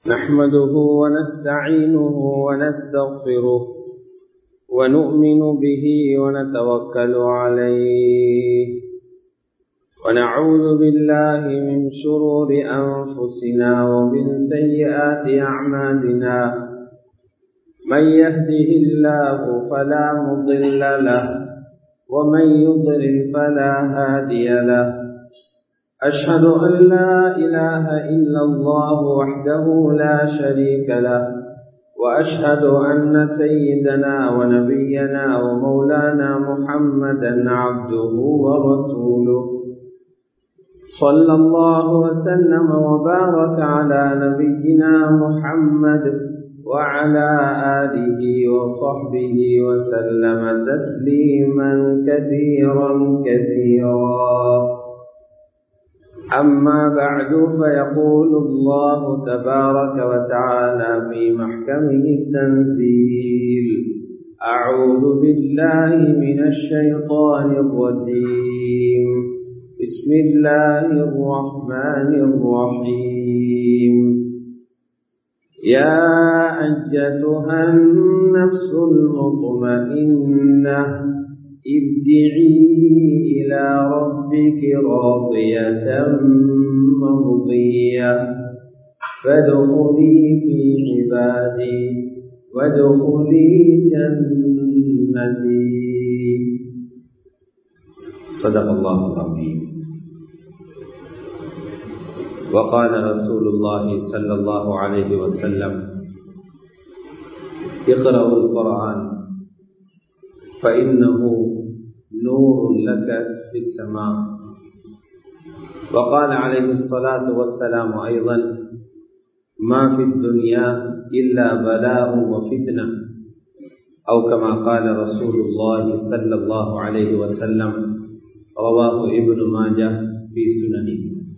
نحمده ونستعينه ونستغفره ونؤمن به ونتوكل عليه ونعوذ بالله من شرور أنفسنا ومن سيئات أعمالنا من يهده الله فلا مضل له ومن يضلل فلا هادي له أشهد أن لا إله إلا الله وحده لا شريك له وأشهد أن سيدنا ونبينا ومولانا محمدا عبده ورسوله صلى الله وسلم وبارك على نبينا محمد وعلى آله وصحبه وسلم تسليما كثيرا كثيرا أما بعد فيقول الله تبارك وتعالى في محكمه التنزيل أعوذ بالله من الشيطان الرجيم بسم الله الرحمن الرحيم يا أيتها النفس المطمئنة ارجعي إلى ربك راضية مرضية فادخلي في عبادي وادخلي جنتي صدق الله العظيم وقال رسول الله صلى الله عليه وسلم اقرأوا القرآن فإنه نور لك في السماء وقال عليه الصلاة والسلام أيضا ما في الدنيا إلا بلاء وفتنة أو كما قال رسول الله صلى الله عليه وسلم رواه ابن ماجه في سننه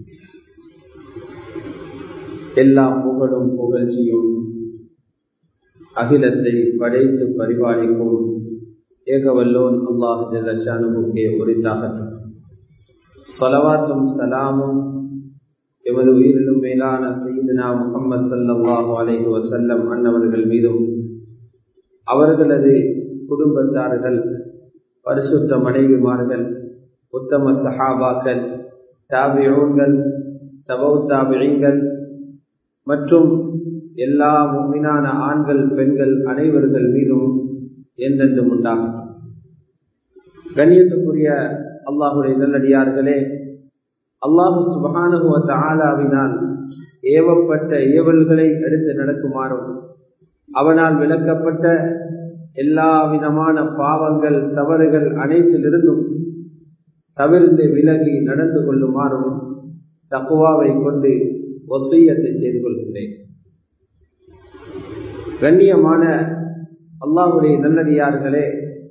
எல்லா புகழும் புகழ்ச்சியும் அகிலத்தை படைத்து பரிபாலிக்கும் ஏகவல்லோன் அல்லாஹ் ஜலஷானுக்கே உரித்தாகட்டும் சொலவாத்தும் சலாமும் எமது உயிரிலும் மேலான செய்தினா முகமது சல்லாஹூ அலைஹி வசல்லம் அன்னவர்கள் மீதும் அவர்களது குடும்பத்தார்கள் பரிசுத்த மனைவிமார்கள் உத்தம சஹாபாக்கள் தாபியோன்கள் தபவு தாபியங்கள் மற்றும் எல்லா முன்மினான ஆண்கள் பெண்கள் அனைவர்கள் மீதும் என்றென்றும் உண்டாகும் கண்ணியத்துக்குரிய அல்லாஹுடைய நல்லடியார்களே அல்லாஹு சுபகானுவ ஆலாவினால் ஏவப்பட்ட ஏவல்களை எடுத்து நடக்குமாறும் அவனால் விளக்கப்பட்ட எல்லா விதமான பாவங்கள் தவறுகள் அனைத்திலிருந்தும் தவிர்த்து விலகி நடந்து கொள்ளுமாறும் தக்குவாவை கொண்டு ஒசையத்தை செய்து கொள்கின்றேன் கண்ணியமான அல்லாஹுடைய நல்லடியார்களே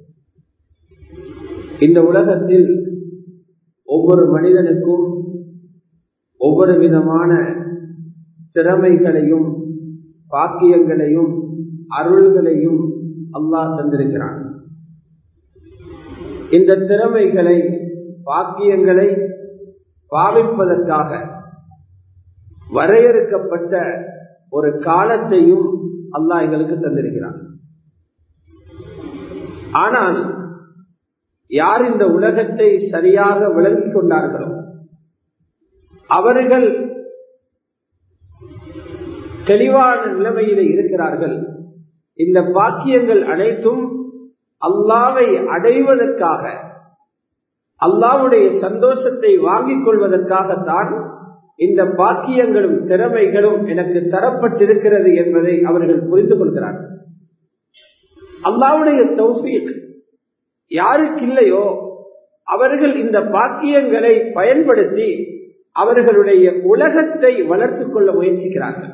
இந்த உலகத்தில் ஒவ்வொரு மனிதனுக்கும் ஒவ்வொரு விதமான திறமைகளையும் பாக்கியங்களையும் அருள்களையும் அல்லாஹ் தந்திருக்கிறான் இந்த திறமைகளை பாக்கியங்களை பாவிப்பதற்காக வரையறுக்கப்பட்ட ஒரு காலத்தையும் அல்லாஹ் எங்களுக்கு தந்திருக்கிறான் ஆனால் யார் இந்த உலகத்தை சரியாக விளங்கிக் கொண்டார்களோ அவர்கள் தெளிவான நிலைமையிலே இருக்கிறார்கள் இந்த பாக்கியங்கள் அனைத்தும் அல்லாவை அடைவதற்காக அல்லாவுடைய சந்தோஷத்தை வாங்கிக் கொள்வதற்காகத்தான் இந்த பாக்கியங்களும் திறமைகளும் எனக்கு தரப்பட்டிருக்கிறது என்பதை அவர்கள் புரிந்து கொள்கிறார்கள் அல்லாவுடைய தௌஃபீக் யாருக்கு இல்லையோ அவர்கள் இந்த பாக்கியங்களை பயன்படுத்தி அவர்களுடைய உலகத்தை வளர்த்துக் கொள்ள முயற்சிக்கிறார்கள்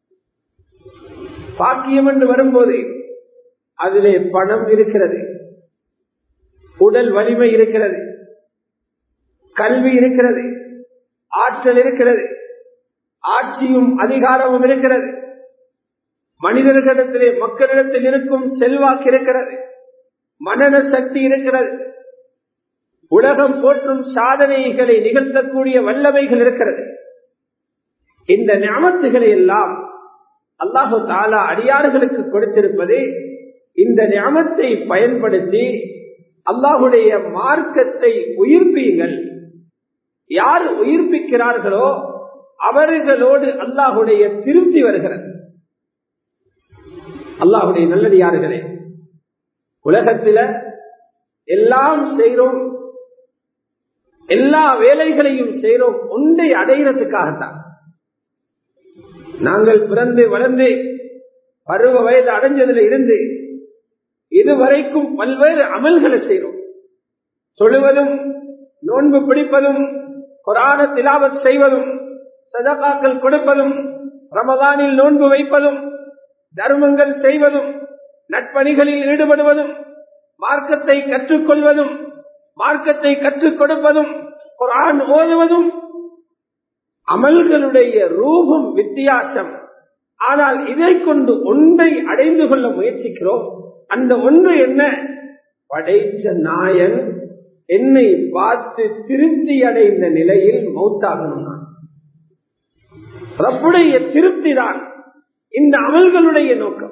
பாக்கியம் என்று வரும்போது அதிலே பணம் இருக்கிறது உடல் வலிமை இருக்கிறது கல்வி இருக்கிறது ஆற்றல் இருக்கிறது ஆட்சியும் அதிகாரமும் இருக்கிறது மனிதர்களிடத்திலே மக்களிடத்தில் இருக்கும் செல்வாக்கு இருக்கிறது மனன சக்தி இருக்கிறது உலகம் போற்றும் சாதனைகளை நிகழ்த்தக்கூடிய வல்லமைகள் இருக்கிறது இந்த ஞாபகத்துகளை எல்லாம் அல்லாஹு தாலா அடியார்களுக்கு கொடுத்திருப்பது இந்த ஞாபத்தை பயன்படுத்தி அல்லாஹுடைய மார்க்கத்தை உயிர்ப்பீங்கள் யார் உயிர்ப்பிக்கிறார்களோ அவர்களோடு அல்லாஹுடைய திருப்தி வருகிறது அல்லாஹுடைய நல்லடியார்களே உலகத்தில எல்லாம் செய்கிறோம் எல்லா வேலைகளையும் செய்கிறோம் ஒன்றை அடைகிறதுக்காகத்தான் நாங்கள் பிறந்து வளர்ந்து பருவ வயது அடைஞ்சதுல இருந்து இதுவரைக்கும் பல்வேறு அமல்களை செய்கிறோம் தொழுவதும் நோன்பு பிடிப்பதும் குரான திலாவத் செய்வதும் சதகாக்கள் கொடுப்பதும் ரமதானில் நோன்பு வைப்பதும் தர்மங்கள் செய்வதும் நட்பணிகளில் ஈடுபடுவதும் மார்க்கத்தை கற்றுக்கொள்வதும் மார்க்கத்தை கற்றுக் கொடுப்பதும் குரான் ஓதுவதும் அமல்களுடைய ரூபம் வித்தியாசம் ஆனால் இதை கொண்டு ஒன்றை அடைந்து கொள்ள முயற்சிக்கிறோம் அந்த ஒன்று என்ன படைத்த நாயன் என்னை பார்த்து திருப்தி அடைந்த நிலையில் மௌத்தாகணும் நான் ரப்புடைய திருப்தி தான் இந்த அமல்களுடைய நோக்கம்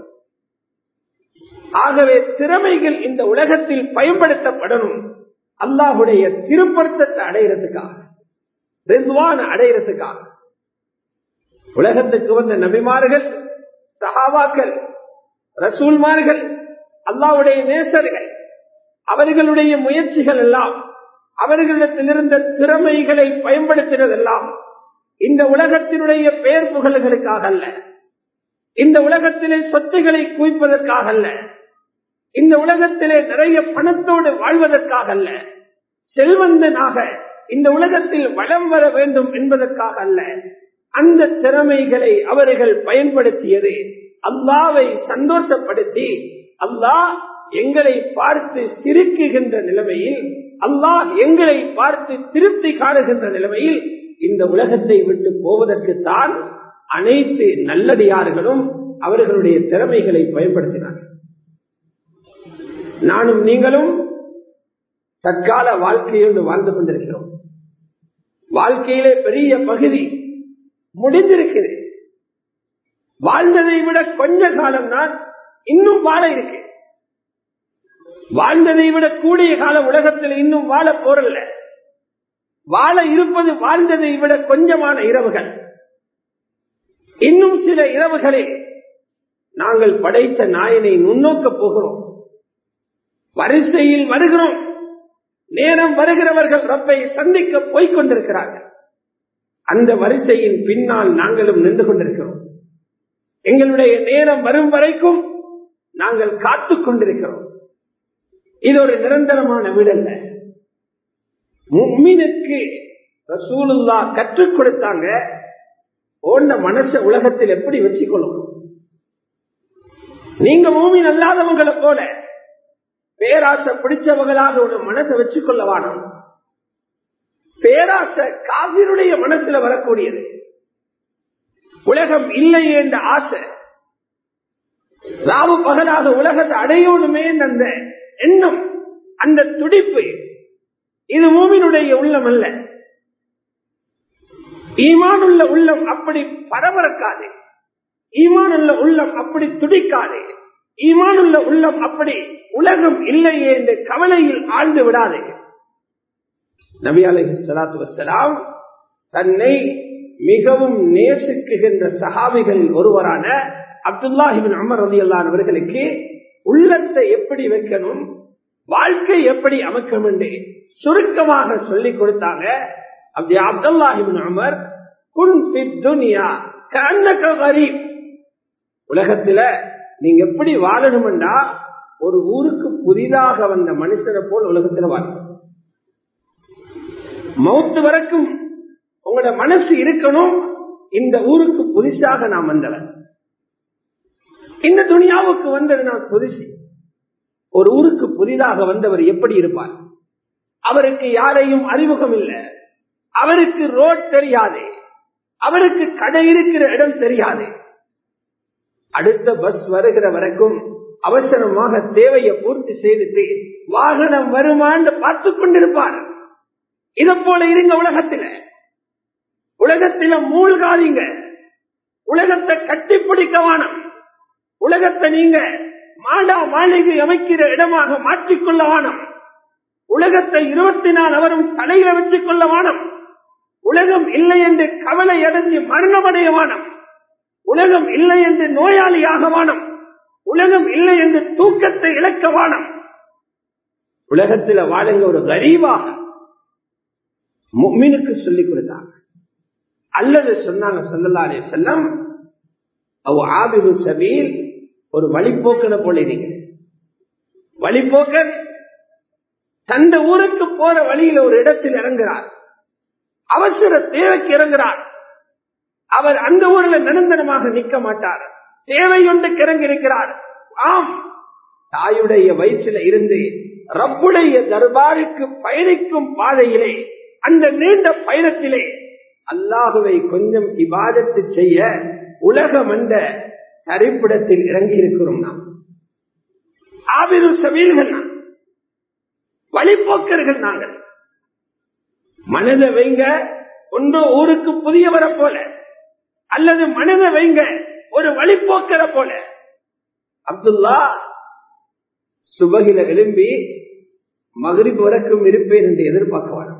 ஆகவே திறமைகள் இந்த உலகத்தில் பயன்படுத்தப்படணும் அல்லாஹுடைய திருப்பர்த்தத்தை அடைகிறதுக்காக ரித்வான் அடைகிறதுக்காக உலகத்துக்கு வந்த நபிமார்கள் சஹாபாக்கள் ரசூல்மார்கள் அல்லாவுடைய நேசர்கள் அவர்களுடைய முயற்சிகள் எல்லாம் அவர்களிடத்தில் இருந்த திறமைகளை பயன்படுத்தினதெல்லாம் இந்த உலகத்தினுடைய பெயர் புகழ்களுக்காக அல்ல இந்த உலகத்திலே சொத்துக்களை குவிப்பதற்காக அல்ல இந்த உலகத்திலே நிறைய பணத்தோடு வாழ்வதற்காக அல்ல செல்வந்தனாக இந்த உலகத்தில் வளம் வர வேண்டும் என்பதற்காக அல்ல அந்த திறமைகளை அவர்கள் பயன்படுத்தியது அல்லாவை சந்தோஷப்படுத்தி அல்லாஹ் எங்களை பார்த்து சிரிக்குகின்ற நிலைமையில் அல்லாஹ் எங்களை பார்த்து திருப்தி காணுகின்ற நிலைமையில் இந்த உலகத்தை விட்டு போவதற்கு தான் அனைத்து நல்லடியார்களும் அவர்களுடைய திறமைகளை பயன்படுத்தினார்கள் நானும் நீங்களும் தற்கால வாழ்க்கையோடு வாழ்ந்து கொண்டிருக்கிறோம் வாழ்க்கையிலே பெரிய பகுதி முடிந்திருக்குது வாழ்ந்ததை விட கொஞ்ச காலம் தான் இன்னும் வாழ இருக்கு வாழ்ந்ததை விட கூடிய காலம் உலகத்தில் இன்னும் வாழ போறல்ல வாழ இருப்பது வாழ்ந்ததை விட கொஞ்சமான இரவுகள் இன்னும் சில இரவுகளில் நாங்கள் படைத்த நாயனை நுண்ணோக்க போகிறோம் வரிசையில் வருகிறோம் நேரம் வருகிறவர்கள் ரப்பை சந்திக்க போய்கொண்டிருக்கிறார்கள் அந்த வரிசையின் பின்னால் நாங்களும் நின்று கொண்டிருக்கிறோம் எங்களுடைய நேரம் வரும் வரைக்கும் நாங்கள் காத்துக் கொண்டிருக்கிறோம் இது ஒரு நிரந்தரமான வீடல்ல முக்மீனுக்கு ரசூலுல்லா கற்றுக் கொடுத்தாங்க ஓண்ட மனச உலகத்தில் எப்படி வச்சுக்கொள்ளும் நீங்க மூமின் அல்லாதவங்களை போல பேராசை பிடிச்சவங்களாக ஒரு மனசை வச்சுக்கொள்ள வானம் பேராசை காவிருடைய மனசுல வரக்கூடியது உலகம் இல்லை என்ற ஆசை ராவு பகலாக உலகத்தை அடையணுமே அந்த எண்ணம் அந்த துடிப்பு இது மூமினுடைய உள்ளம் அல்ல ஈமானுள்ள உள்ளம் அப்படி பரபரக்காது ஈமானுள்ள உள்ளம் அப்படி துடிக்காது ஈமானுள்ள உள்ளம் அப்படி உலகம் இல்லையே என்ற கவலையில் ஆழ்ந்து விடாது நபி அலை சலாத்து வசலாம் தன்னை மிகவும் நேசிக்குகின்ற சகாபிகளில் ஒருவரான அப்துல்லாஹிபின் அமர் ரதி அவர்களுக்கு உள்ளத்தை எப்படி வைக்கணும் வாழ்க்கை எப்படி அமைக்கணும் என்று சுருக்கமாக சொல்லிக் கொடுத்தாங்க அப்படி அப்துல்லாஹிபின் அமர் குன் துனியா கண்ணக்க கரீப் உலகத்துல நீங்க எப்படி வாழணும்டா ஒரு ஊருக்கு புதிதாக வந்த மனுஷனை போல் உலகத்துல வாழணும் மௌத்து வரைக்கும் உங்களோட மனசு இருக்கணும் இந்த ஊருக்கு புதுசாக நான் வந்தவன் இந்த துணியாவுக்கு வந்தது நான் புதுசு ஒரு ஊருக்கு புதிதாக வந்தவர் எப்படி இருப்பார் அவருக்கு யாரையும் அறிமுகம் இல்லை அவருக்கு ரோட் தெரியாது அவருக்கு கடை இருக்கிற இடம் தெரியாது அடுத்த பஸ் வருகிற வரைக்கும் அவசரமாக தேவையை பூர்த்தி செய்துட்டு வாகனம் வருமான்னு பார்த்து கொண்டிருப்பார் இதை போல இருங்க உலகத்தில உலகத்தில மூழ்காதீங்க உலகத்தை கட்டிப்பிடிக்க வேணும் உலகத்தை நீங்க மாடா மாளிகை அமைக்கிற இடமாக மாற்றிக்கொள்ள வேணும் உலகத்தை இருபத்தி நாலு அவரும் தலையில வச்சுக் கொள்ள வேணும் உலகம் இல்லை என்று கவலை அடைஞ்சு மரணமடைய வேணும் உலகம் இல்லை என்று நோயாளியாக வேணும் உலகம் இல்லை என்று தூக்கத்தை இழக்க வேணும் உலகத்தில் வாழுங்க ஒரு கரீபாக முக்மீனுக்கு சொல்லிக் கொடுத்தாங்க அல்லது சொன்னாங்க சொல்லலாரே செல்லம் அவ ஆபிரு சபீல் ஒரு வழிபோக்கனை போல நீங்க வழிபோக்கன் தந்த ஊருக்கு போற வழியில ஒரு இடத்தில் இறங்குறார் அவசர தேவைக்கு இறங்குறார் அவர் அந்த ஊரில் நிரந்தரமாக நிற்க மாட்டார் தேவை ஒன்றுக்கு இறங்கி இருக்கிறார் ஆம் தாயுடைய வயிற்றில இருந்து ரப்புடைய தர்பாருக்கு பயணிக்கும் பாதையிலே அந்த நீண்ட பயணத்திலே அல்லாஹுவை கொஞ்சம் இபாதத்து செய்ய உலகம் என்ற தரிப்பிடத்தில் இறங்கி இருக்கிறோம் நாம் ஆபிரு சபீல்கள் நாம் வழிபோக்கர்கள் நாங்கள் மனதை வைங்க ஒன்றோ ஊருக்கு புதியவரை போல அல்லது மனதை வைங்க ஒரு வழிபோக்கர போல அப்துல்லா சுபகில எழும்பி மகிழ்ச்சி வரைக்கும் இருப்பேன் என்று எதிர்பார்க்க வேணும்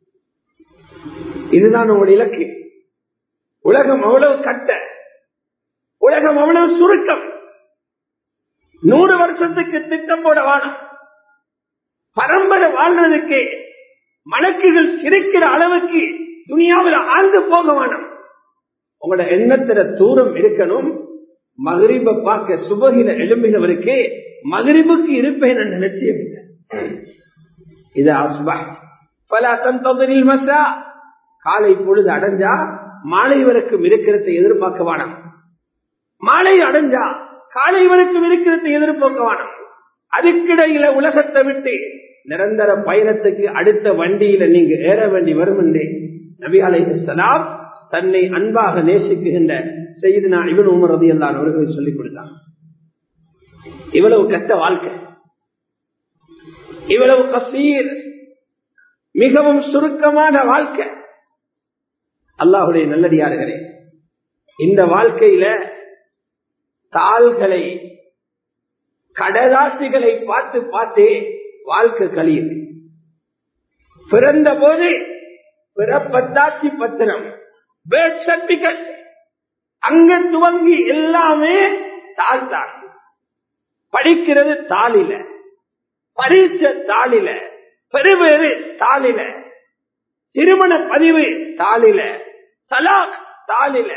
இதுதான் உங்களுடைய இலக்கு உலகம் அவ்வளவு கட்ட உலகம் அவ்வளவு சுருக்கம் நூறு வருஷத்துக்கு திட்டம் போட வானம் பரம்பரை வாழ்றதுக்கு மலக்குகள் சிரிக்கிற அளவுக்கு துணியாவில் ஆழ்ந்து போக வேணும் உங்களோட எண்ணத்துல தூரம் இருக்கணும் மகரிப பார்க்க சுபகில எழும்பினவருக்கு மகரிபுக்கு இருப்பேன் என்ற நிச்சயம் இல்லை இது அஸ்பா பல தந்தொதரில் மசா காலை பொழுது அடைஞ்சா மாலை வரைக்கும் இருக்கிறதை எதிர்பார்க்க வேணாம் மாலை அடைஞ்சா காலை வரைக்கும் இருக்கிறதை எதிர்பார்க்க வேணாம் அதுக்கிடையில உலகத்தை விட்டு நிரந்தர பயணத்துக்கு அடுத்த வண்டியில நீங்க ஏற வேண்டி வரும் என்றே நபி அலைஹலாம் தன்னை அன்பாக நேசிக்குகின்ற செய்தினா இவன் உமர் ரதி அல்லான் அவர்கள் சொல்லிக் கொடுத்தாங்க இவ்வளவு கட்ட வாழ்க்கை இவ்வளவு கசீர் மிகவும் சுருக்கமான வாழ்க்கை அல்லாஹுடைய நல்லடியார்களே இந்த வாழ்க்கையில தாள்களை கடதாசிகளை பார்த்து பார்த்தே வாழ்க்கை கழியுது பிறந்த போது பிறப்பத்தாட்சி பத்திரம் பேர்த் சர்டிபிகேட் அங்க துவங்கி எல்லாமே தாள் தான் படிக்கிறது தாளில பரீட்சை தாளில பெருவேறு தாளில திருமண பதிவு தாளில தலாக் தாளில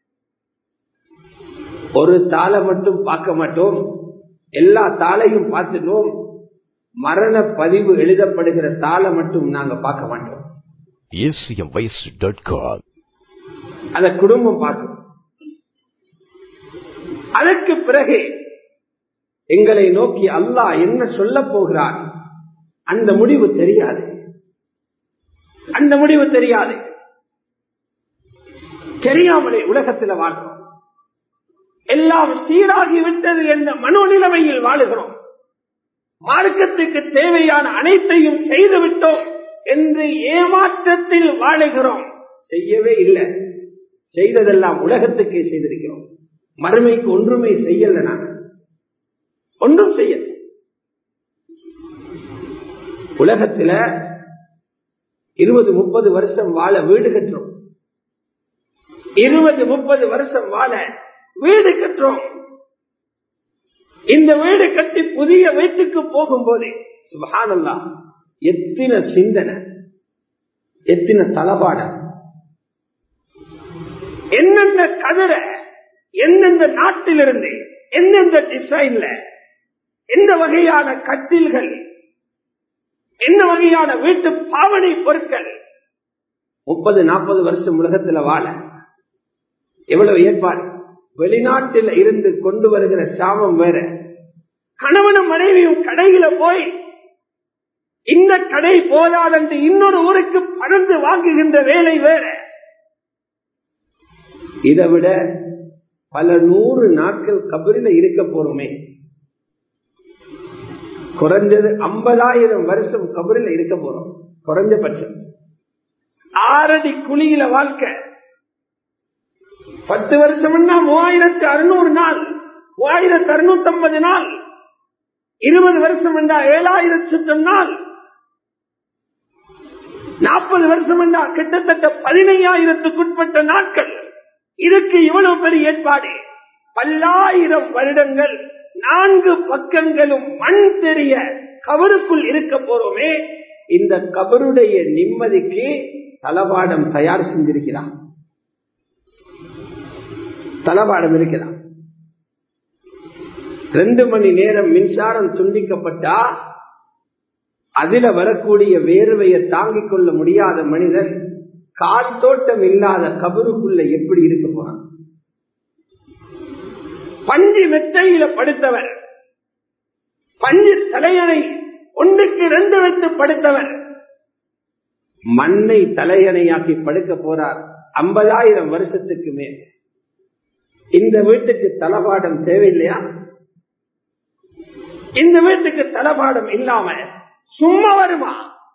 ஒரு தாளை மட்டும் பார்க்க மாட்டோம் எல்லா தாளையும் பார்த்துட்டோம் மரண பதிவு எழுதப்படுகிற தாளை மட்டும் நாங்க பார்க்க மாட்டோம் acmvoice.com அத குடும்பம் பார்க்கும் அதற்கு பிறகு எங்களை நோக்கி அல்லாஹ் என்ன சொல்ல போகிறார் அந்த முடிவு தெரியாது அந்த முடிவு தெரியாது தெரியாமலே உலகத்தில் வாழ்கிறோம் எல்லாம் சீராகி விட்டது என்ற மனோநிலைமையில் வாழுகிறோம் மார்க்கத்துக்கு தேவையான அனைத்தையும் செய்துவிட்டோம் என்று ஏமாற்றத்தில் வாழுகிறோம் செய்யவே இல்லை செய்ததெல்லாம் உலகத்துக்கே செய்திருக்கிறோம் மறுமைக்கு ஒன்றுமே செய்யல நாங்க ஒன்றும் செய்யல உலகத்துல இருபது முப்பது வருஷம் வாழ வீடு கட்டுறோம் இருபது முப்பது வருஷம் வாழ வீடு கட்டுறோம் இந்த வீடு கட்டி புதிய வீட்டுக்கு போகும்போது சுபஹானல்லா எத்தனை சிந்தனை எத்தனை தளபாட எந்தெந்த கதிர எந்தெந்த நாட்டிலிருந்து எந்தெந்த டிசைன்ல எந்த வகையான கட்டில்கள் என்ன வகையான வீட்டு பாவனை பொருட்கள் முப்பது நாற்பது வருஷம் உலகத்துல வாழ எவ்வளவு ஏற்பாடு வெளிநாட்டில் இருந்து கொண்டு வருகிற சாமம் வேற கணவனும் மனைவியும் கடையில போய் இந்த கடை போதாதென்று இன்னொரு ஊருக்கு பறந்து வாங்குகின்ற வேலை வேற இதை விட பல நூறு நாட்கள் கபரில இருக்க போறோமே குறைஞ்சது ஐம்பதாயிரம் வருஷம் கபரில் இருக்க போறோம் குறைஞ்சபட்சம் ஆறடி குழியில வாழ்க்கை பத்து வருஷம்னா மூவாயிரத்து அறுநூறு நாள் மூவாயிரத்து அறுநூத்தி ஐம்பது நாள் இருபது வருஷம் என்றா ஏழாயிரத்து சுத்தம் நாள் நாற்பது வருஷம் என்றா கிட்டத்தட்ட பதினையாயிரத்துக்குட்பட்ட நாட்கள் இதுக்கு இவ்வளவு பெரிய ஏற்பாடு பல்லாயிரம் வருடங்கள் நான்கு பக்கங்களும் மண் தெரிய கபருக்குள் இருக்க போறோமே இந்த கபருடைய நிம்மதிக்கு தளபாடம் தயார் செஞ்சிருக்கிறான் தளபாடம் இருக்கிறான் ரெண்டு மணி நேரம் மின்சாரம் துண்டிக்கப்பட்டா அதுல வரக்கூடிய வேர்வையை தாங்கிக் கொள்ள முடியாத மனிதன் காத்தோட்டம் இல்லாத கபருக்குள்ள எப்படி இருக்க போறான் பஞ்சு மெத்தையில படுத்தவர் பஞ்சு தலையணை ஒன்றுக்கு ரெண்டு வைத்து படுத்தவர் மண்ணை தலையணையாக்கி படுக்க போறார் ஐம்பதாயிரம் வருஷத்துக்கு மேல் இந்த வீட்டுக்கு தளபாடம் தேவையில்லையா இந்த வீட்டுக்கு தளபாடம் இல்லாம சும்மா வருமா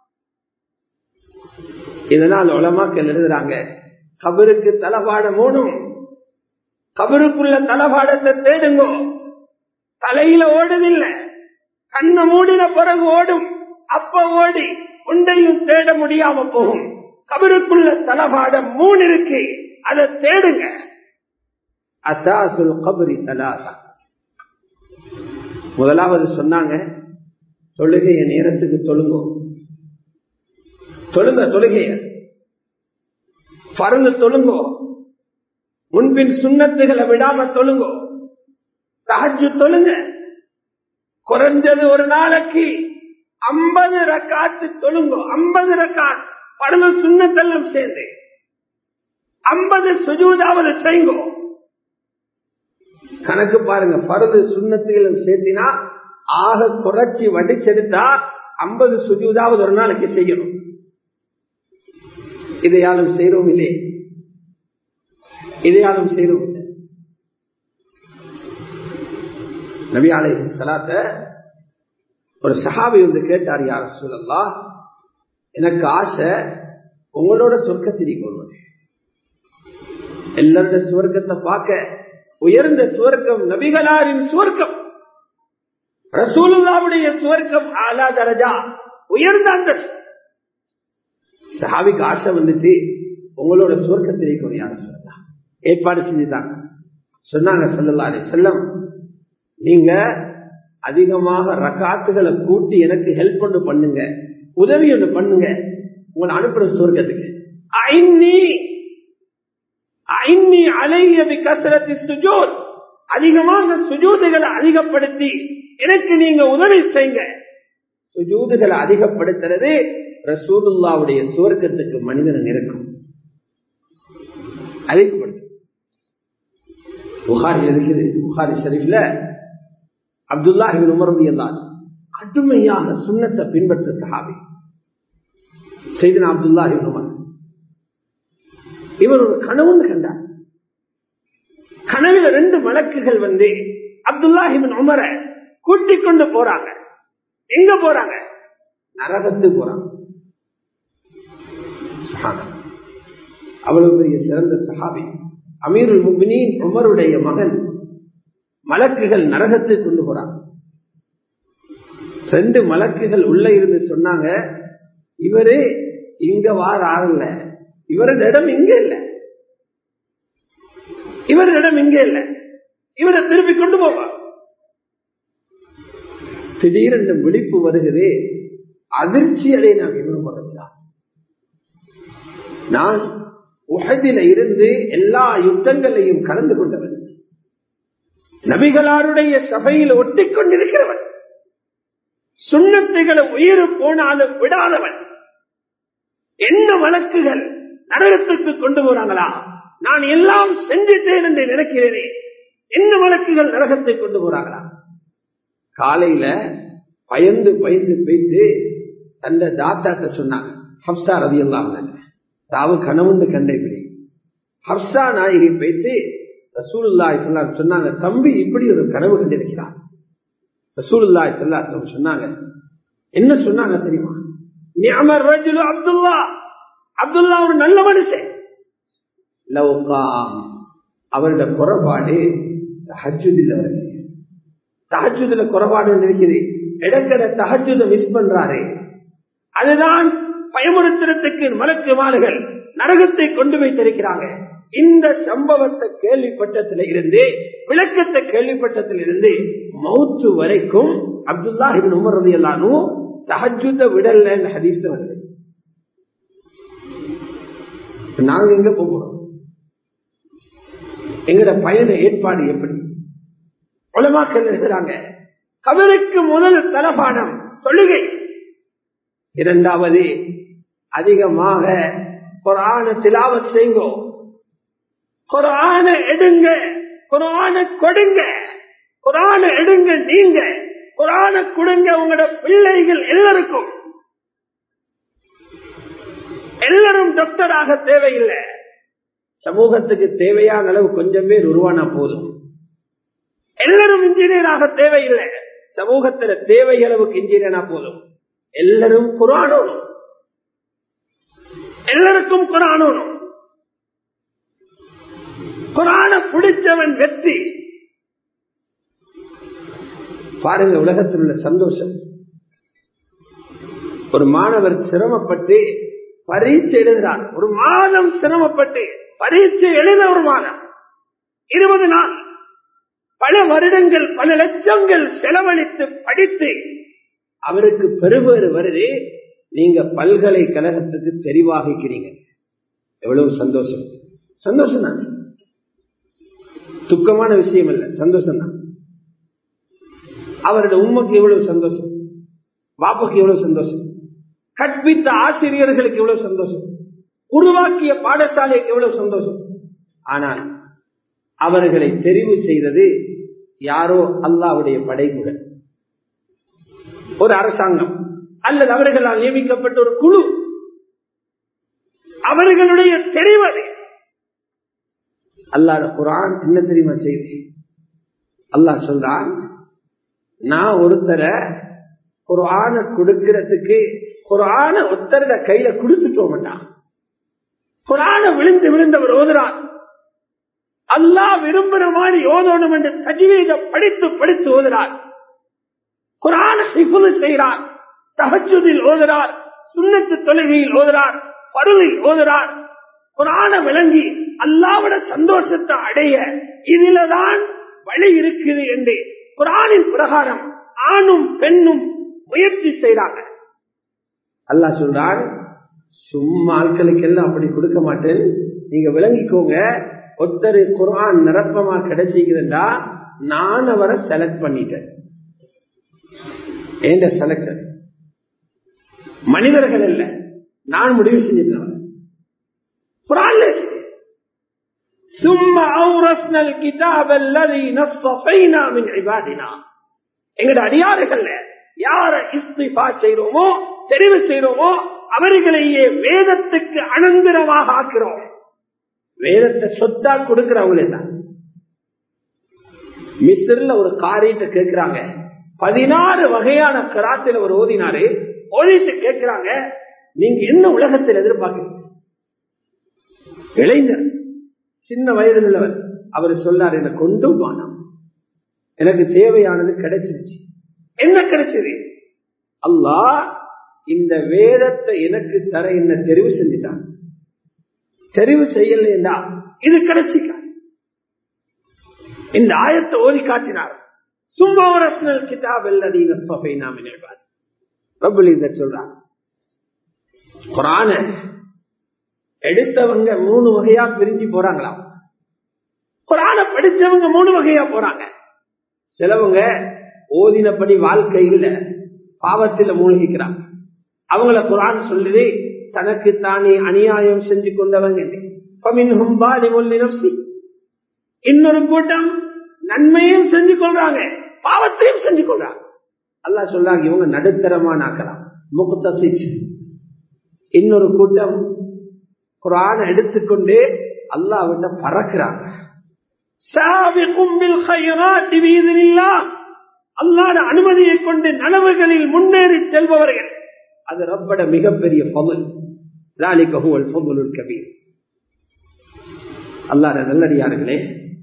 இதனால் உலமாக்கள் எழுதுறாங்க கபருக்கு தளபாடம் ஓடும் கபருக்குள்ள தளபாடத்தை தேடுங்கோ தலையில ஓடுதில்லை கண்ணை மூடின பிறகு ஓடும் அப்ப ஓடி ஒன்றையும் தேட முடியாம போகும் கபருக்குள்ள தளபாடம் மூணு இருக்கு அதை தேடுங்க அசாசுல் கபரி தலாசா முதலாவது சொன்னாங்க தொழுகைய நேரத்துக்கு தொழுங்கோ தொழுங்க தொழுகைய பறந்து தொழுங்கோ முன்பின் சுண்ணத்துகளை விடாம தொழுங்கோ தகஜு தொழுங்க குறைஞ்சது ஒரு நாளைக்கு ஐம்பது ரக்காத்து தொழுங்கோ ஐம்பது ரக்காத் பரம சுண்ணத்தெல்லாம் சேர்ந்து ஐம்பது சுஜூதாவது செய்யுங்கோ கணக்கு பாருங்க பருது சுண்ணத்துகளும் சேர்த்தினா ஆக குறைச்சி வடிச்செடுத்தா ஐம்பது சுஜூதாவது ஒரு நாளைக்கு செய்யணும் இதையாலும் செய்யறோம் இல்லையே இதையாலும் செய்யறோம் இல்லை நபியாலை சலாத்த ஒரு சஹாபி வந்து கேட்டார் யார் சூழல்லா எனக்கு ஆசை உங்களோட சொர்க்கத்திரி கொள்வது எல்லாருடைய சுவர்க்கத்தை பார்க்க உயர்ந்த சுவர்க்கம் நபிகளாரின் சுவர்க்கம் ரசூலுல்லாவுடைய சுவர்க்கம் ஆலா தரஜா உயர்ந்த அந்த சஹாபிக்கு ஆசை வந்துச்சு உங்களோட சுவர்க்கத்திலே கொண்டு யாரும் சொல்லலாம் ஏற்பாடு செஞ்சுட்டாங்க சொன்னாங்க சொல்லலாரே செல்லம் நீங்க அதிகமாக ரக்காத்துகளை கூட்டி எனக்கு ஹெல்ப் ஒன்று பண்ணுங்க உதவி ஒன்று பண்ணுங்க உங்களை அனுப்புற சுவர்க்கத்துக்கு ஐநீ ஐநீ அலையவி கசரத்தி சுஜோர் அதிகமாக சுஜூதுகளை அதிகப்படுத்தி எனக்கு நீங்க உதவி செய்யுங்க சுஜூதுகளை அதிகப்படுத்துறது ரசூலுல்லாவுடைய சுவர்க்கத்துக்கு மனிதன் இருக்கும் அதிகப்படுத்து புகாரி இருக்குது புகாரி ஷரீஃப்ல அப்துல்லா உமரது எல்லாம் கடுமையாக சுண்ணத்தை பின்பற்ற சஹாபி செய்தனா அப்துல்லா உமர் இவர் ஒரு கனவுன்னு கண்டார் கனவில் ரெண்டு வழக்குகள் வந்து அப்துல்லாஹிபின் உமரை கூட்டிக் கொண்டு போறாங்க எங்க போறாங்க நரகத்துக்கு போறாங்க அவ்வளவு பெரிய சிறந்த சஹாபி அமீருல் முபினின் உமருடைய மகன் மலக்குகள் நரகத்துக்கு கொண்டு போறாங்க ரெண்டு மலக்குகள் உள்ள இருந்து சொன்னாங்க இவரு இங்க வார ஆளல்ல இவரது இடம் இங்க இல்ல இவரது இடம் இங்க இல்ல இவரை திருப்பி கொண்டு போவார் திடீரென்று விழிப்பு வருகிறே அதிர்ச்சி அடைய நான் விரும்புகிறதா நான் உகதில இருந்து எல்லா யுத்தங்களையும் கலந்து கொண்டவன் நபிகளாருடைய சபையில் ஒட்டிக் கொண்டிருக்கிறவன் சுண்ணத்துகளை உயிர் போனாலும் விடாதவன் என்ன வழக்குகள் நரகத்துக்கு கொண்டு போறாங்களா நான் எல்லாம் செஞ்சிட்டேன் என்று நினைக்கிறேனே என்ன வழக்குகள் நரகத்தை கொண்டு போறாங்களா காலையில பயந்து பயந்து போயிட்டு தந்த தாத்தாட்ட சொன்னாங்க ஹப்சா ரவி எல்லாம் தாவு கணவன் கண்டைபிடி ஹப்சா நாயகி போயிட்டு ரசூலுல்லாய் சொன்னாங்க தம்பி இப்படி ஒரு கனவு கண்டிருக்கிறார் ரசூலுல்லாய் சொன்னாங்க என்ன சொன்னாங்க தெரியுமா நியமர் ரஜுலு அப்துல்லா அப்துல்லா ஒரு நல்ல மனுஷன் அவருடைய குறைபாடு தஹஜுதில் வருது தஹஜுதுல குறைபாடு ஒன்று இருக்குது இடக்கட தஹஜுத மிஸ் பண்றாரு அதுதான் பயமுறுத்துறதுக்கு மலக்கு மாடுகள் நரகத்தை கொண்டு வைத்திருக்கிறாங்க இந்த சம்பவத்தை கேள்விப்பட்டத்தில இருந்து விளக்கத்தை கேள்விப்பட்டத்தில் இருந்து மௌத்து வரைக்கும் அப்துல்லா இபின் உமர் ரதி எல்லாரும் தஹஜுத விடல ஹதீஸ் வருது நாங்க எங்க போகிறோம் எங்கட பயண ஏற்பாடு எப்படி உலமாக்கள் இருக்கிறாங்க கபருக்கு முதல் தலபானம் தொழுகை இரண்டாவது அதிகமாக குரான திலாவத் செய்யுங்கோ குரான எடுங்க குரான கொடுங்க குரான எடுங்க நீங்க குரான கொடுங்க உங்களோட பிள்ளைகள் எல்லாருக்கும் எல்லாரும் டாக்டராக தேவையில்லை சமூகத்துக்கு தேவையான அளவு கொஞ்சம் பேர் உருவானா போதும் எல்லாரும் இன்ஜினியராக தேவையில்லை சமூகத்துல தேவை அளவுக்கு இன்ஜினியரா போதும் எல்லாரும் குரானோனும் எல்லாருக்கும் குரானோனும் குரான பிடிச்சவன் வெற்றி பாருங்க உலகத்தில் உள்ள சந்தோஷம் ஒரு மாணவர் சிரமப்பட்டு பரீட்சை எழுதுகிறார் ஒரு மாதம் சிரமப்பட்டு பரீட்சை எழுத ஒரு மாதம் இருபது நாள் பல வருடங்கள் பல லட்சங்கள் செலவழித்து படித்து அவருக்கு பெருவேறு வருது நீங்க பல்கலைக்கழகத்துக்கு தெரிவாகிக்கிறீங்க எவ்வளவு சந்தோஷம் சந்தோஷம் தான் துக்கமான விஷயம் இல்ல சந்தோஷம் தான் அவருடைய உண்மைக்கு எவ்வளவு சந்தோஷம் பாப்புக்கு எவ்வளவு சந்தோஷம் கற்பித்த ஆசிரியர்களுக்கு எவ்வளவு சந்தோஷம் உருவாக்கிய பாடசாலைக்கு எவ்வளவு சந்தோஷம் ஆனால் அவர்களை தெரிவு செய்தது யாரோ அல்லாவுடைய படைப்புகள் ஒரு அரசாங்கம் அல்லது அவர்களால் நியமிக்கப்பட்ட ஒரு குழு அவர்களுடைய தெரிவது அல்லாட குரான் என்ன தெரியுமா செய்தி அல்லாஹ் சொல்றான் நான் ஒருத்தரை குரான கொடுக்கிறதுக்கு குரான ஒருத்தர கையில கொடுத்துட்டோம்டா குரான விழுந்து விழுந்தவர் ஓதுறார் அல்லாஹ் விரும்புற மாதிரி ஓதணும் என்று தஜ்வீத படித்து படித்து ஓதுறார் குரான சிபுது செய்கிறார் தகச்சுதில் ஓதுறார் சுண்ணத்து தொழுகையில் ஓதுறார் பருளில் ஓதுறார் குரான விளங்கி அல்லாவிட சந்தோஷத்தை அடைய இதில்தான் வழி இருக்குது என்று குரானின் பிரகாரம் ஆணும் பெண்ணும் முயற்சி செய்றாங்க அல்லாஹ் சொல்றான் சும்மா ஆட்களுக்கெல்லாம் அப்படி கொடுக்க மாட்டேன் நீங்க விளங்கிக்கோங்க ஒருத்தர் குரான் நிரப்பமா கிடைச்சிக்கிறதா நான் அவரை செலக்ட் பண்ணிட்டேன் ஏண்ட செலக்டர் மனிதர்கள் இல்ல நான் முடிவு செஞ்சிட்டேன் குரான்ல ثم أورثنا الكتاب الذي نصفينا من عبادنا எங்கட அடியாறுகள்ல யார இஸ்திஃபா செய்யறோமோ தெரிவு செய்யறோமோ அவர்களையே வேதத்துக்கு அனந்தரமாக ஆக்கிறோம் வேதத்தை சொத்தா கொடுக்கிறவங்களே தான் மிஸ்ரில் ஒரு காரியத்தை கேட்கிறாங்க பதினாறு வகையான கராத்தில் அவர் ஓதினாரு ஓதிட்டு கேட்கிறாங்க நீங்க என்ன உலகத்தில் எதிர்பார்க்கிறீங்க இளைஞர் சின்ன வயதில் உள்ளவர் அவர் சொன்னார் என்ன கொண்டும் வானம் எனக்கு தேவையானது கிடைச்சிருச்சு என்ன கிடைச்சது அல்லாஹ் இந்த வேதத்தை எனக்கு தர என்ன தெரிவு செஞ்சுட்டான் தெரிவு செய்யலையா இது கிடைச்சிக்க இந்த ஆயத்தை ஓதி காட்டினார் சும்மாவரசனல் கிதாப் அல்லதீன சபை நாம் நினைவார் ரபுல் இத சொல்றார் குரான எடுத்தவங்க மூணு வகையா பிரிஞ்சு போறாங்களாம் குரான படிச்சவங்க மூணு வகையா போறாங்க சிலவங்க ஓதினபடி வாழ்க்கையில் பாவத்தில் மூழ்கிக்கிறாங்க அவங்கள குரான் சொல்லுது தனக்கு தானே அநியாயம் செஞ்சு கொண்டவங்க இன்னொரு கூட்டம் நன்மையும் செஞ்சு கொள்றாங்க பாவத்தையும் செஞ்சு கொள்றாங்க அல்லா சொல்றாங்க இவங்க நடுத்தரமான ஆக்கலாம் முகத்தி இன்னொரு கூட்டம் குரான எடுத்துக்கொண்டு அல்லாவிட்ட பறக்கிறாங்க அல்லாத அனுமதியை கொண்டு நனவுகளில் முன்னேறி செல்பவர்கள் அது ரப்பட மிகப்பெரிய பகுல் கபீர் அல்லாத நல்லடியார்களே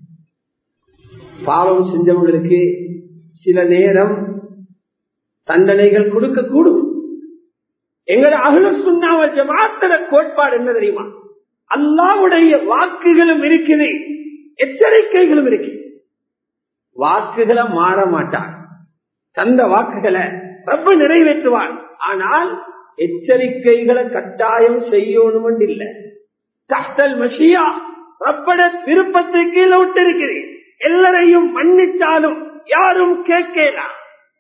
பாவம் செஞ்சவங்களுக்கு சில நேரம் தண்டனைகள் கொடுக்கக்கூடும் எங்கட அகல சுண்ணாவல் ஜமாத்தர கோட்பாடு என்ன தெரியுமா அல்லாவுடைய வாக்குகளும் இருக்குது எச்சரிக்கைகளும் இருக்கு வாக்குகளை மாற மாட்டான் தந்த வாக்குகளை ரொம்ப நிறைவேற்றுவான் ஆனால் எச்சரிக்கைகளை கட்டாயம் செய்யணும் இல்லை தஹ்தல் மஷியா ரப்பட விருப்பத்தை கீழே விட்டிருக்கிறேன் எல்லாரையும் மன்னித்தாலும் யாரும் கேட்கலாம்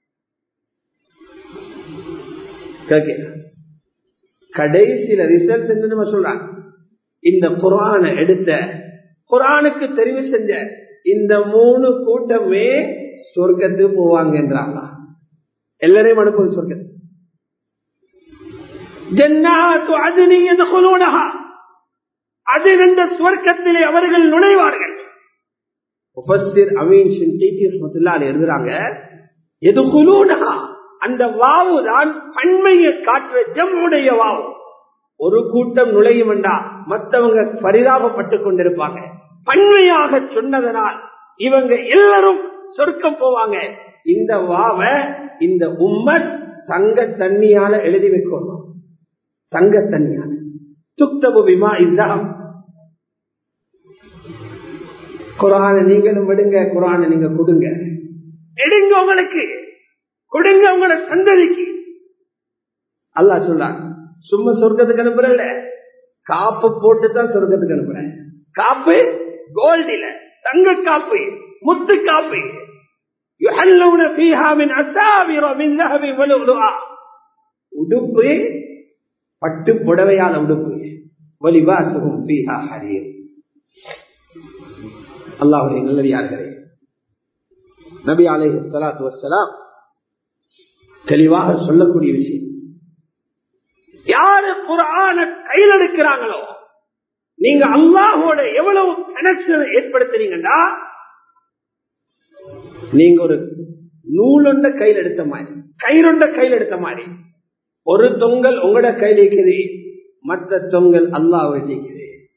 கேட்கலாம் கடைசியில ரிசல்ட் என்ன சொல்றாங்க இந்த குரான எடுத்த குரானுக்கு தெரிவு செஞ்ச இந்த மூணு கூட்டமே சொர்க்கத்துக்கு போவாங்க என்றாங்க எல்லாரையும் அனுப்புவது சொர்க்கத்து ஜன்னாத்து அதினி எதுகுலூனஹா அதில் இந்த சுவர்க்கத்திலே அவர்கள் நுழைவார்கள் முஃபஸ்ஸிர் அமீன் ஷின்கீத்தி ரஹ்மத்துல்லாஹி எழுதுறாங்க எதுகுலூனஹா அந்த வாவு தான் பன்மையை காட்டுற ஜம்முடைய வாவு ஒரு கூட்டம் நுழையும் என்றா மற்றவங்க பரிதாபப்பட்டுக் கொண்டிருப்பாங்க பன்மையாக சொன்னதனால் இவங்க எல்லாரும் சொர்க்கம் போவாங்க இந்த வாவ இந்த உம்மத் தங்க தண்ணியால எழுதி வைக்கணும் தங்க தண்ணியால துக்தபு விமா இல்லாம் குரான நீங்களும் விடுங்க குரான நீங்க கொடுங்க எடுங்க உங்களுக்கு கொடுங்க உங்களோட சந்ததிக்கு அல்லா சொல்றாங்க சும்மா சொர்க்கத்துக்கு அனுப்புறல காப்பு போட்டு தான் சொர்க்கத்துக்கு அனுப்புறேன் காப்பு கோல்டில தங்க காப்பு முத்து காப்பு உடுப்பு பட்டு புடவையால உடுப்பு வலிவாசகம் பீஹா ஹரியர் அல்லாவுடைய நல்லடியார்களே நபி அலை சலாத்து வசலாம் தெளிவாக சொல்லக்கூடிய விஷயம் யாரு குரான கையில் எடுக்கிறாங்களோ நீங்க அல்லாஹோட எவ்வளவு கனெக்ஷன் ஏற்படுத்துறீங்கன்னா நீங்க ஒரு நூலொண்ட கையில் எடுத்த மாதிரி கயிறொண்ட கையில் எடுத்த மாதிரி ஒரு தொங்கல் உங்களோட கையில் இருக்குது மற்ற தொங்கல் அல்லாஹ் இருக்குது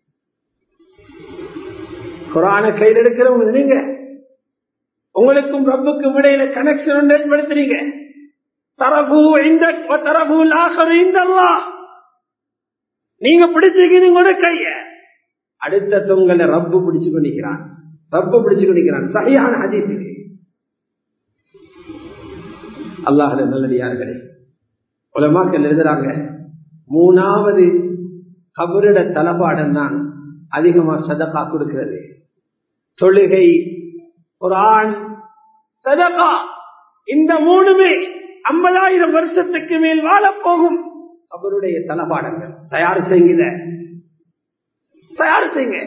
குரான கையில் எடுக்கிறவங்க நீங்க உங்களுக்கும் ரப்புக்கும் இடையில கனெக்ஷன் ஏற்படுத்துறீங்க தரபு இந்த தரபு லாசரு இந்த நீங்க பிடிச்சிருக்கீங்க கூட கைய அடுத்த தொங்கல ரப்பு பிடிச்சு கொண்டிருக்கிறான் ரப்பு பிடிச்சு கொண்டிருக்கிறான் சரியான ஹதீஸ் அல்லாஹ் நல்லடியார்களே உலமாக்கள் எழுதுறாங்க மூணாவது கபரிட தலபாடம் தான் அதிகமா சதகா கொடுக்கிறது தொழுகை குரான் சதகா இந்த மூணுமே ஐம்பதாயிரம் வருஷத்துக்கு மேல் வாழப்போகும் அவருடைய தலபாடங்கள் தயார் செய்யுங்க தயார் செய்யுங்க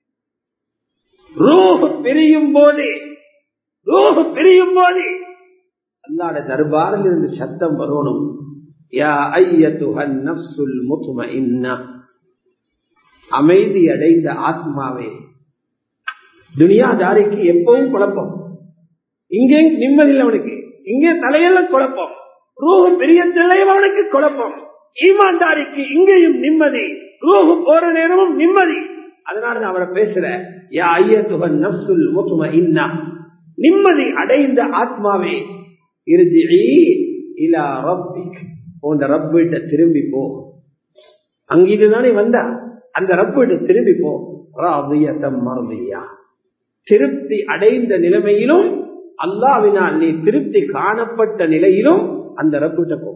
ரூஹ் பிரியும் போது ரூஹ் பிரியும் போது அல்லாட தர்பாரில் இருந்து சத்தம் வரணும் யா ஐயத்துஹன் நஃப்சுல் முத்மஇன்னா அமைதி அடைந்த ஆத்மாவே துனியாதாரிக்கு எப்பவும் குழப்பம் இங்கே நிம்மதியில் அவனுக்கு இங்கே தலையெல்லாம் குழப்பம் ரூஹு பெரிய தில்லையும் அவனுக்கு குழப்பம் ஈமான்தாரிக்கு இங்கேயும் நிம்மதி ரூஹு போற நேரமும் நிம்மதி அதனால அவரை பேசுற யா ஐயத்துகன் நப்சுல் முத்தும இன்னா நிம்மதி அடைந்த ஆத்மாவே இறுதி இலா ரப்பிக் உன் ரப்பிட்ட திரும்பி போ அங்கிட்டுதானே வந்தா அந்த ரப்பிட்ட திரும்பி போ ராதியத்தம் மறதியா திருப்தி அடைந்த நிலைமையிலும் அல்லாவினால் நீ திருப்தி காணப்பட்ட நிலையிலும் அந்த ரப்பிட்ட போ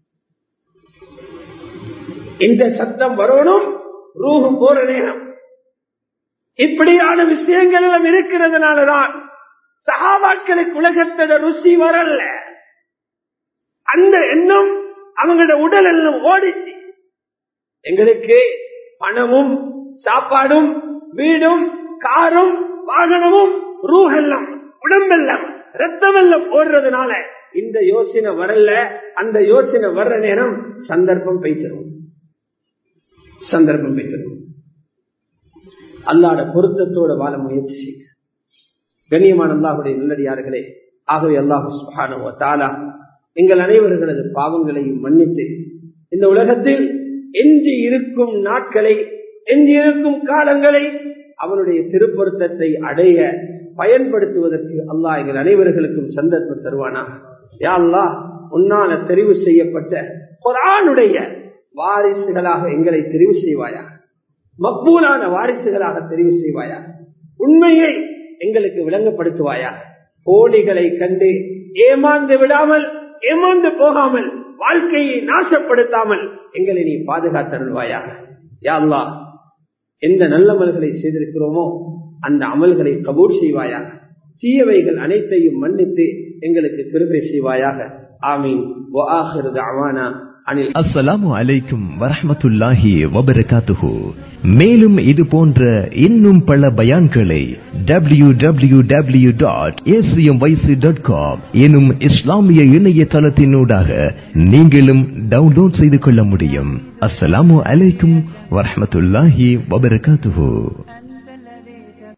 இந்த சத்தம் வரணும் ரூஹு போற நேரம் இப்படியான விஷயங்கள் எல்லாம் இருக்கிறதுனாலதான் சகாபாக்களுக்கு உலகத்தோட ருசி வரல அந்த எண்ணம் அவங்களோட உடல் எல்லாம் ஓடிச்சு எங்களுக்கு பணமும் சாப்பாடும் வீடும் காரும் வாகனமும் ரூஹெல்லாம் உடம்பெல்லாம் ரத்தம் எல்லாம் ஓடுறதுனால இந்த யோசனை வரல அந்த யோசனை வர்ற நேரம் சந்தர்ப்பம் பேசிடும் சந்தர்ப்பம் பேசிடும் அல்லாட பொருத்தத்தோட வாழ முயற்சி செய்ய கண்ணியமான அல்லாஹுடைய நல்லடியார்களே ஆகவே அல்லாஹு சுபானோ தாலா எங்கள் அனைவர்களது பாவங்களையும் மன்னித்து இந்த உலகத்தில் எஞ்சி இருக்கும் நாட்களை எஞ்சி இருக்கும் காலங்களை அவனுடைய திருப்பொருத்தத்தை அடைய பயன்படுத்துவதற்கு அல்லாஹ் எங்கள் அனைவர்களுக்கும் சந்தர்ப்பம் தருவானா யா அல்லாஹ் உன்னால தெரிவு செய்யப்பட்ட குரானுடைய வாரிசுகளாக எங்களை தெரிவு செய்வாயா மக்பூலான வாரிசுகளாக தெரிவு செய்வாயா உண்மையை எங்களுக்கு விளங்கப்படுத்துவாயா போலிகளை கண்டு ஏமாந்து விடாமல் ஏமாந்து போகாமல் வாழ்க்கையை நாசப்படுத்தாமல் எங்களை நீ பாதுகாத்தருள்வாயா யா அல்லாஹ் எந்த நல்லமல்களை செய்திருக்கிறோமோ அந்த அமல்களை கபூர் செய்வாயா தீயவைகள் அனைத்தையும் மன்னித்து எங்களுக்கு கிருபை செய்வாயாக ஆமீன் அனில் அஸ்ஸலாமு அலைக்கும் வரஹ்மத்துல்லாஹி வபரகாத்துஹு மேலும் இது போன்ற இன்னும் பல பயான்களை W W W dot dot com எனும் இஸ்லாமிய இணையதளத்தினூடாக நீங்களும் டவுன்லோட் செய்து கொள்ள முடியும் அஸ்ஸலாமு அலைக்கும் வரஹ்மத்துல்லாஹி வபரகாத்துஹு